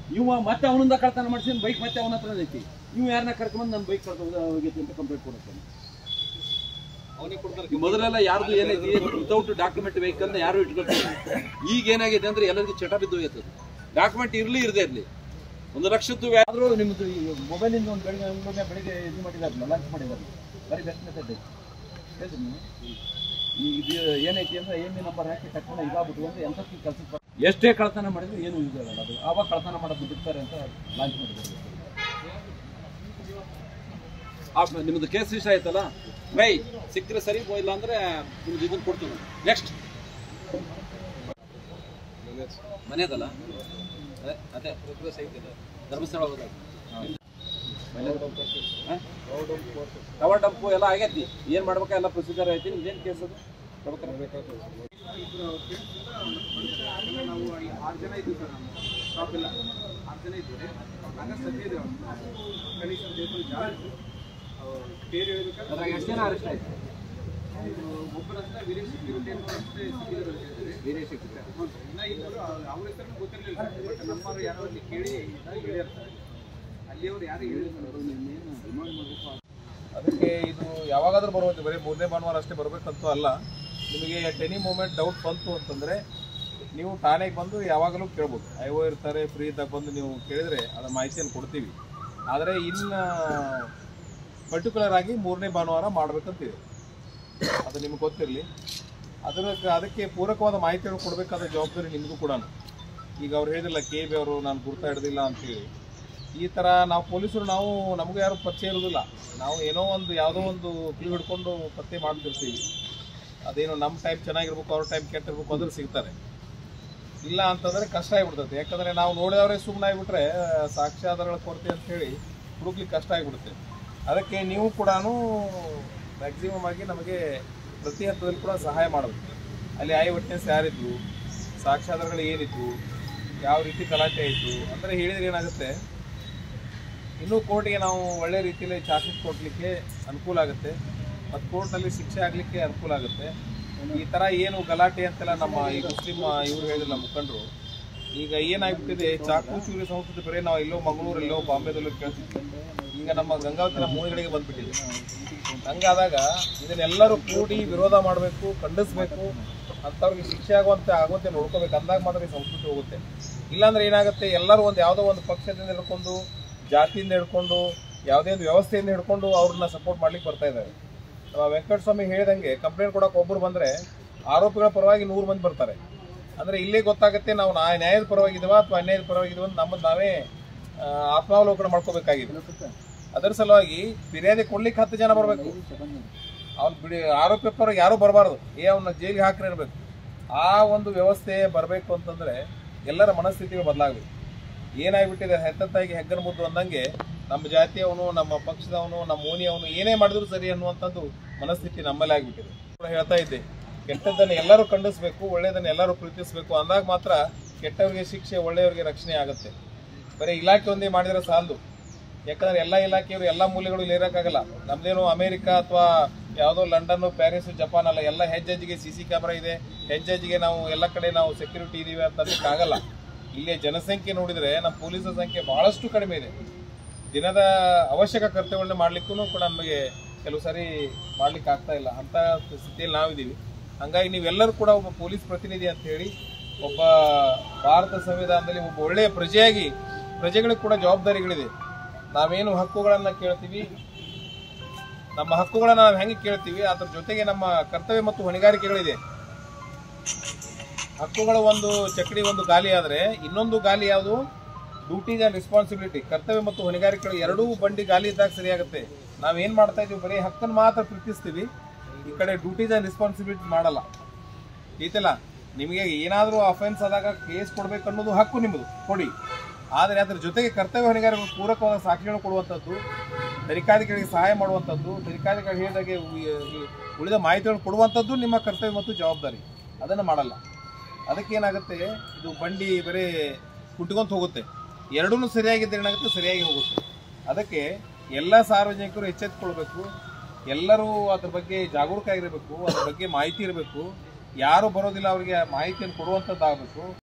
ಇವ ಮತ್ತೆ ಅವನಿಂದ ಕಳ್ತನ ಮಾಡಿಸಿ ಬೈಕ್ ಮತ್ತೆ ಅವನ ಹತ್ರ ಐತಿ ಇವ್ ಯಾರನ್ನ ಕರ್ಕೊಂಡ್ ನನ್ನ ಬೈಕ್ ಕಳ್ಕೊಂಡು ಹೋಗೈತಿ ಅಂತ ಕಂಪ್ಲೇಂಟ್ ಕೊಡುತ್ತಾನೆ ಅವನಿಗೆ ಕೊಡ್ತಾರೆ ಈ ಮೊದಲೆಲ್ಲ ಯಾರ್ದು ಏನೈತಿ ವಿತೌಟ್ ಡಾಕ್ಯುಮೆಂಟ್ ವೆಹಿಕಲ್ ಯಾರು ಇಟ್ಕೊಳ್ತಾರೆ ಈಗ ಏನಾಗಿದೆ ಅಂದ್ರೆ ಎಲ್ಲರಿಗೂ ಚಟ ಬಿದ್ದು ಹೋಯ್ತದೆ ಡಾಕ್ಯುಮೆಂಟ್ ಇರ್ಲಿ ಇರದೇ ಇರ್ಲಿ ಒಂದು ಲಕ್ಷದ್ದು ಆದ್ರೂ ನಿಮ್ದು ಮೊಬೈಲ್ ಇಂದ ಒಂದು ಬೆಳಿಗ್ಗೆ ಒಮ್ಮೆ ಬೆಳಿಗ್ಗೆ ಇದು ಮಾಡಿದಾರಲ್ಲ ಲಂಚ್ ಮಾಡಿದಾರಲ್ಲ ಬರೀ ಬೆಸ್ಟ್ ಮೆಥಡ್ ಐತಿ ಹೇಳ್ತೀನಿ ನೀವು. ಈಗ ಇದು ಏನೈತಿ ಅಂದ್ರೆ ಏನ್ ನಂಬರ್ ಹಾಕಿ ತಕ್ಷಣ ಇದಾಗ್ಬಿಟ್ಟು ಅಂದ್ರೆ ಎಂತಕ್ಕೆ ಕೆಲಸ ಎಷ್ಟೇ ಕಳ್ತನ ಮಾಡಿದ್ರು ಏನು ಯೂಸ್ ಆಗಲ್ಲ ಅದು ಆವಾಗ ಕಳ್ತನ ಮಾಡೋದು ಬಿಡ್ತಾರೆ ಅಂತ ಲಾಂಚ್ ಮಾಡಿದ್ದಾರೆ ಆ, ನಿಮ್ದು ಕೇಸ್ ಇಷ್ಟ ಆಯ್ತಲ್ಲ ಬೈ ಸಿಕ್ಕರೆ ಸರಿ ಇಲ್ಲ ಅಂದ್ರೆ ನಿಮ್ದು ಇದನ್ನ ಕೊಡ್ತೀವಿ ನೆಕ್ಸ್ಟ್ ಮನೆದಲ್ಲ ಅದೇ ಅದೇ ಧರ್ಮಸ್ಥಳ ಹೋದಾಗ ಕವರ್ ಡಂಪು ಎಲ್ಲ ಆಗೈತಿ ಏನ್ ಮಾಡ್ಬೇಕ ಎಲ್ಲ ಪ್ರೊಸೀಜರ್ ಐತಿ ನಿಮ್ದೇನ್ ಕೇಸ್ ಅದು ನಾವು ಈ ಆರು ಜನ ಇದ್ದೀವಿ ಸರ್ ನಮ್ಮ ಸ್ಟಾಪ್ ಇಲ್ಲ ಆರು ಜನ ಇದ್ದೀವಿ ಹಂಗ ಸದ್ಯ ಇದೆ ಕನಿಷ್ಠ ದೇವರು ಜಾಸ್ತಿ ಬೇರೆ ಹೇಳ್ಬೇಕಾದ್ರೆ ಅದ್ರಾಗ ಎಷ್ಟು ಜನ ಅರೆಸ್ಟ್ ಆಯ್ತು ಒಬ್ಬರ ಹತ್ರ ವೀರೇಶ್ ಸೆಕ್ಯೂರಿಟಿ ಅಂತ ಅಷ್ಟೇ ಸಿಕ್ಕಿದ್ರು ಅಂತ ಹೇಳಿದ್ದಾರೆ. ವೀರೇಶ್ ಸಿಕ್ಕಿದ್ರೆ. ಹ್ಞೂ ಸರ್. ಇನ್ನ ಇಬ್ಬರು ಅವ್ರ ಹೆಸರು ಗೊತ್ತಿರಲಿಲ್ಲ ಬಟ್ ನಮ್ಮವ್ರು ಯಾರೋ ಅಲ್ಲಿ ಕೇಳಿ ಇದಾಗ ಹೇಳಿರ್ತಾರೆ ಅಲ್ಲಿಯವ್ರು ಯಾರು ಹೇಳಿರ್ತಾರೆ ಅದಕ್ಕೆ ಇದು ಯಾವಾಗಾದ್ರೂ ಬರೋದು ಬರೀ ಮೂರನೇ ಭಾನುವಾರ ಅಷ್ಟೇ ಬರಬೇಕಂತೂ ಅಲ್ಲ ನಿಮಗೆ ಎಟ್ ಎನಿ ಮೂಮೆಂಟ್ ಡೌಟ್ ಬಂತು ಅಂತಂದರೆ ನೀವು ಠಾಣೆಗೆ ಬಂದು ಯಾವಾಗಲೂ ಕೇಳ್ಬೋದು ಐ ಓ ಇರ್ತಾರೆ ಫ್ರೀ ಇದ್ದಾಗ ಬಂದು ನೀವು ಕೇಳಿದರೆ ಅದರ ಮಾಹಿತಿಯನ್ನು ಕೊಡ್ತೀವಿ ಆದರೆ ಇನ್ನು ಪರ್ಟಿಕ್ಯುಲರ್ ಆಗಿ ಮೂರನೇ ಭಾನುವಾರ ಮಾಡಬೇಕಂತಿದೆ ಅದು ನಿಮ್ಗೆ ಗೊತ್ತಿರಲಿ ಅದರ ಅದಕ್ಕೆ ಪೂರಕವಾದ ಮಾಹಿತಿಯನ್ನು ಕೊಡಬೇಕಾದ ಜವಾಬ್ದಾರಿ ನಿಮಗೂ ಕೂಡ ಈಗ ಅವ್ರು ಹೇಳಿದಿಲ್ಲ ಕೆ ಬಿ ಅವರು ನಾನು ಗುರ್ತಾ ಹಿಡ್ದಿಲ್ಲ ಅಂತೇಳಿ ಈ ಥರ ನಾವು ಪೊಲೀಸರು ನಾವು ನಮಗೂ ಯಾರು ಪರಿಚಯ ಇರೋದಿಲ್ಲ ನಾವು ಏನೋ ಒಂದು ಯಾವುದೋ ಒಂದು ಕ್ಲೂ ಹಿಡ್ಕೊಂಡು ಪತ್ತೆ ಮಾಡ್ತಿರ್ತೀವಿ ಅದೇನು ನಮ್ಮ ಟೈಪ್ ಚೆನ್ನಾಗಿರ್ಬೇಕು ಅವ್ರ ಟೈಪ್ ಕೆಟ್ಟಿರ್ಬೇಕು ಅದ್ರ ಸಿಗ್ತಾರೆ ಇಲ್ಲ ಅಂತಂದರೆ ಕಷ್ಟ ಆಗಿಬಿಡ್ತೈತೆ ಯಾಕಂದರೆ ನಾವು ನೋಡಿದವರೇ ಸುಮ್ಮನೆ ಆಗಿಬಿಟ್ರೆ ಸಾಕ್ಷ್ಯಾಧಾರಗಳ ಕೊರತೆ ಅಂತ ಹೇಳಿ ಹುಡುಕ್ಲಿಕ್ಕೆ ಕಷ್ಟ ಆಗಿಬಿಡುತ್ತೆ ಅದಕ್ಕೆ ನೀವು ಕೂಡ ಮ್ಯಾಕ್ಸಿಮಮ್ ಆಗಿ ನಮಗೆ ಪ್ರತಿ ಹಂತದಲ್ಲಿ ಕೂಡ ಸಹಾಯ ಮಾಡಬೇಕು ಅಲ್ಲಿ ಐ ವಿಟ್ನೆಸ್ ಯಾರಿದ್ರು ಸಾಕ್ಷ್ಯಾಧಾರಗಳು ಏನಿತ್ತು ಯಾವ ರೀತಿ ಗಲಾಟೆ ಆಯಿತು ಅಂದರೆ ಹೇಳಿದ್ರೆ ಏನಾಗುತ್ತೆ ಇನ್ನೂ ಕೋರ್ಟ್ಗೆ ನಾವು ಒಳ್ಳೆ ರೀತಿಯಲ್ಲಿ ಚಾರ್ಜ್ ಶೀಟ್ ಕೊಡಲಿಕ್ಕೆ ಅನುಕೂಲ ಆಗುತ್ತೆ ಮತ್ತು ಕೋರ್ಟ್ನಲ್ಲಿ ಶಿಕ್ಷೆ ಆಗಲಿಕ್ಕೆ ಅನುಕೂಲ ಆಗುತ್ತೆ ಈ ಥರ ಏನು ಗಲಾಟೆ ಅಂತೆಲ್ಲ ನಮ್ಮ ಈ ಮುಸ್ಲಿಂ ಇವರು ಹೇಳಿಲ್ಲ ಮುಖಂಡರು ಈಗ ಏನಾಗ್ಬಿಟ್ಟಿದೆ ಚಾಕು ಚೂರಿ ಸಂಸ್ಕೃತಿ ಬರೀ ನಾವು ಎಲ್ಲೋ ಮಂಗಳೂರಲ್ಲೋ ಬಾಂಬೆದಲ್ಲೋ ಕೇಳ್ತಿದ್ವಿ ಈಗ ನಮ್ಮ ಗಂಗಾವತಿನ ಮೂಲೆಗಳಿಗೆ ಬಂದ್ಬಿಟ್ಟಿದೆ ಹಂಗಾದಾಗ ಇದನ್ನೆಲ್ಲರೂ ಕೂಡಿ ವಿರೋಧ ಮಾಡಬೇಕು ಖಂಡಿಸ್ಬೇಕು ಅಂಥವ್ರಿಗೆ ಶಿಕ್ಷೆ ಆಗುವಂತೆ ಆಗುವಂತೆ ನೋಡ್ಕೋಬೇಕು ಅಂದಾಗ ಮಾತ್ರ ಈ ಸಂಸ್ಕೃತಿ ಹೋಗುತ್ತೆ ಇಲ್ಲಾಂದ್ರೆ ಏನಾಗುತ್ತೆ ಎಲ್ಲರೂ ಒಂದು ಯಾವುದೋ ಒಂದು ಪಕ್ಷದಿಂದ ಹಿಡ್ಕೊಂಡು ಜಾತಿಯಿಂದ ಹಿಡ್ಕೊಂಡು ಯಾವುದೇ ಒಂದು ವ್ಯವಸ್ಥೆಯಿಂದ ಹಿಡ್ಕೊಂಡು ಅವ್ರನ್ನ ಸಪೋರ್ಟ್ ಮಾಡ್ಲಿಕ್ಕೆ ಬರ್ತಾ ಇದ್ದಾರೆ ನಮ್ಮ ವೆಂಕಟಸ್ವಾಮಿ ಹೇಳಿದಂಗೆ ಕಂಪ್ಲೇಂಟ್ ಕೊಡಕ್ಕೆ ಒಬ್ಬರು ಬಂದ್ರೆ ಆರೋಪಿಗಳ ಪರವಾಗಿ ನೂರು ಮಂದಿ ಬರ್ತಾರೆ ಅಂದ್ರೆ ಇಲ್ಲೇ ಗೊತ್ತಾಗುತ್ತೆ ನಾವು ನಾ ನ್ಯಾಯದ ಪರವಾಗಿದ್ದೀವ ಅಥವಾ ಅನ್ಯಾಯದ ಪರವಾಗಿದ್ದೀವ ಅಂತ ನಮ್ಮದು ನಾವೇ ಆ, ಆತ್ಮಾವಲೋಕನ ಮಾಡ್ಕೋಬೇಕಾಗಿದೆ ಅದರ ಸಲುವಾಗಿ ಫಿರ್ಯಾದಿ ಕೊಡ್ಲಿಕ್ಕೆ ಹತ್ತು ಜನ ಬರಬೇಕು ಅವ್ನು ಬಿಡಿ ಆರೋಪಿ ಪರ ಯಾರೂ ಬರಬಾರ್ದು ಏ ಅವನ್ನ ಜೈಲಿಗೆ ಹಾಕ್ರೆ ಇರಬೇಕು ಆ ಒಂದು ವ್ಯವಸ್ಥೆ ಬರಬೇಕು ಅಂತಂದ್ರೆ ಎಲ್ಲರ ಮನಸ್ಥಿತಿಗಳು ಬದಲಾಗಬೇಕು ಏನಾಗ್ಬಿಟ್ಟಿದೆ ಹೆತ್ತ ತಾಯಿಗೆ ಹೆಗ್ಗನ ಮುದ್ದು ಅಂದಂಗೆ ನಮ್ಮ ಜಾತಿಯವನು ನಮ್ಮ ಪಕ್ಷದವನು ನಮ್ಮ ಓಣಿಯವನು ಏನೇ ಮಾಡಿದ್ರು ಸರಿ ಅನ್ನುವಂಥದ್ದು ಮನಸ್ಥಿತಿ ನಮ್ಮಲ್ಲಿ ಆಗ್ಬಿಟ್ಟಿದೆ ಕೂಡ ಹೇಳ್ತಾ ಇದ್ದೆ ಕೆಟ್ಟದ್ದನ್ನು ಎಲ್ಲರೂ ಖಂಡಿಸ್ಬೇಕು ಒಳ್ಳೆಯದನ್ನು ಎಲ್ಲರೂ ಪ್ರೀತಿಸಬೇಕು ಅಂದಾಗ ಮಾತ್ರ ಕೆಟ್ಟವರಿಗೆ ಶಿಕ್ಷೆ ಒಳ್ಳೆಯವರಿಗೆ ರಕ್ಷಣೆ ಆಗುತ್ತೆ ಬರೀ ಇಲಾಖೆ ಒಂದೇ ಮಾಡಿದ್ರೆ ಸಾಲದು ಯಾಕಂದ್ರೆ ಎಲ್ಲ ಇಲಾಖೆಯವರು ಎಲ್ಲ ಮೂಲೆಗಳು ಇಲ್ಲಿ ಇರೋಕ್ಕಾಗಲ್ಲ ನಮ್ದೇನು ಅಮೆರಿಕ ಅಥವಾ ಯಾವುದೋ ಲಂಡನ್ ಪ್ಯಾರಿಸ್ ಜಪಾನ್ ಅಲ್ಲ ಎಲ್ಲ ಹೆಜ್ಜೆಜ್ಜಿಗೆ ಸಿ ಸಿ ಕ್ಯಾಮ್ರಾ ಇದೆ ಹೆಜ್ಜೆಜ್ಜಿಗೆ ನಾವು ಎಲ್ಲ ಕಡೆ ನಾವು ಸೆಕ್ಯೂರಿಟಿ ಇದೀವಿ ಅಂತ ಅನ್ಲಿಕ್ಕೆ ಆಗಲ್ಲ ಇಲ್ಲಿಯ ಜನಸಂಖ್ಯೆ ನೋಡಿದ್ರೆ ನಮ್ಮ ಪೊಲೀಸರ ಸಂಖ್ಯೆ ಬಹಳಷ್ಟು ಕಡಿಮೆ ಇದೆ ದಿನದ ಅವಶ್ಯಕ ಕರ್ತವ್ಯಗಳನ್ನ ಮಾಡ್ಲಿಕ್ಕೂ ಕೂಡ ನಮಗೆ ಕೆಲವು ಸಾರಿ ಮಾಡ್ಲಿಕ್ಕೆ ಆಗ್ತಾ ಇಲ್ಲ ಅಂತ ಸ್ಥಿತಿಯಲ್ಲಿ ನಾವಿದ್ದೀವಿ ಹಂಗಾಗಿ ನೀವೆಲ್ಲರೂ ಕೂಡ ಒಬ್ಬ ಪೊಲೀಸ್ ಪ್ರತಿನಿಧಿ ಅಂತ ಹೇಳಿ ಒಬ್ಬ ಭಾರತ ಸಂವಿಧಾನದಲ್ಲಿ ಒಬ್ಬ ಒಳ್ಳೆಯ ಪ್ರಜೆಯಾಗಿ ಪ್ರಜೆಗಳಿಗೆ ಕೂಡ ಜವಾಬ್ದಾರಿಗಳಿದೆ ನಾವೇನು ಹಕ್ಕುಗಳನ್ನ ಕೇಳ್ತೀವಿ ನಮ್ಮ ಹಕ್ಕುಗಳನ್ನ ನಾವು ಹೆಂಗೆ ಕೇಳ್ತೀವಿ ಅದ್ರ ಜೊತೆಗೆ ನಮ್ಮ ಕರ್ತವ್ಯ ಮತ್ತು ಹೊಣೆಗಾರಿಕೆಗಳಿದೆ ಹಕ್ಕುಗಳ ಒಂದು ಚಕಡಿ ಒಂದು ಗಾಲಿ ಆದ್ರೆ ಇನ್ನೊಂದು ಗಾಲಿ ಯಾವುದು ಡ್ಯೂಟೀಸ್ ಅಂಡ್ ರೆಸ್ಪಾನ್ಸಿಬಿಲಿಟಿ ಕರ್ತವ್ಯ ಮತ್ತು ಹೊಣೆಗಾರಿಕೆಗಳು ಎರಡೂ ಬಂಡಿ ಗಾಲಿ ಇದ್ದಾಗ ಸರಿಯಾಗುತ್ತೆ ನಾವೇನ್ ಮಾಡ್ತಾ ಇದೀವಿ ಬರೀ ಹಕ್ಕನ್ನು ಮಾತ್ರ ಪ್ರೀತಿಸ್ತೀವಿ ಈ ಕಡೆ ಡ್ಯೂಟೀಸ್ ಅಂಡ್ ರೆಸ್ಪಾನ್ಸಿಬಿಲಿಟಿ ಮಾಡಲ್ಲ ಐತಲ್ಲ ನಿಮಗೆ ಏನಾದರೂ ಅಫೆನ್ಸ್ ಆದಾಗ ಕೇಸ್ ಕೊಡ್ಬೇಕು ಅನ್ನೋದು ಹಕ್ಕು ನಿಮ್ಮದು ಕೊಡಿ ಆದರೆ ಅದ್ರ ಜೊತೆಗೆ ಕರ್ತವ್ಯ ಹೊಣೆಗಾರಿಕೆಗಳು ಪೂರಕವಾದ ಸಾಕ್ಷಿಗಳನ್ನು ಕೊಡುವಂಥದ್ದು ತನಿಖಾಧಿಕಾರಿಗೆ ಸಹಾಯ ಮಾಡುವಂಥದ್ದು ತನಿಖಾಧಿಕಾರಿ ಹೇಳಿದಾಗೆ ಉ- ಈ ಉಳಿದ ಮಾಹಿತಿಗಳನ್ನು ಕೊಡುವಂಥದ್ದು ನಿಮ್ಮ ಕರ್ತವ್ಯ ಮತ್ತು ಜವಾಬ್ದಾರಿ ಅದನ್ನು ಮಾಡಲ್ಲ ಅದಕ್ಕೆ ಏನಾಗುತ್ತೆ ಇದು ಬಂಡಿ ಬರೀ ಕುಟ್ಕೊಂತ ಹೋಗುತ್ತೆ ಎರಡೂ ಸರಿಯಾಗಿದ್ದರೆ ಏನಾಗುತ್ತೆ ಸರಿಯಾಗಿ ಹೋಗುತ್ತೆ ಅದಕ್ಕೆ ಎಲ್ಲ ಸಾರ್ವಜನಿಕರು ಎಚ್ಚೆತ್ತುಕೊಳ್ಬೇಕು ಎಲ್ಲರೂ ಅದ್ರ ಬಗ್ಗೆ ಜಾಗರೂಕ ಆಗಿರಬೇಕು ಅದ್ರ ಬಗ್ಗೆ ಮಾಹಿತಿ ಇರಬೇಕು ಯಾರು ಬರೋದಿಲ್ಲ ಅವರಿಗೆ ಮಾಹಿತಿಯನ್ನು ಕೊಡುವಂಥದ್ದಾಗಬೇಕು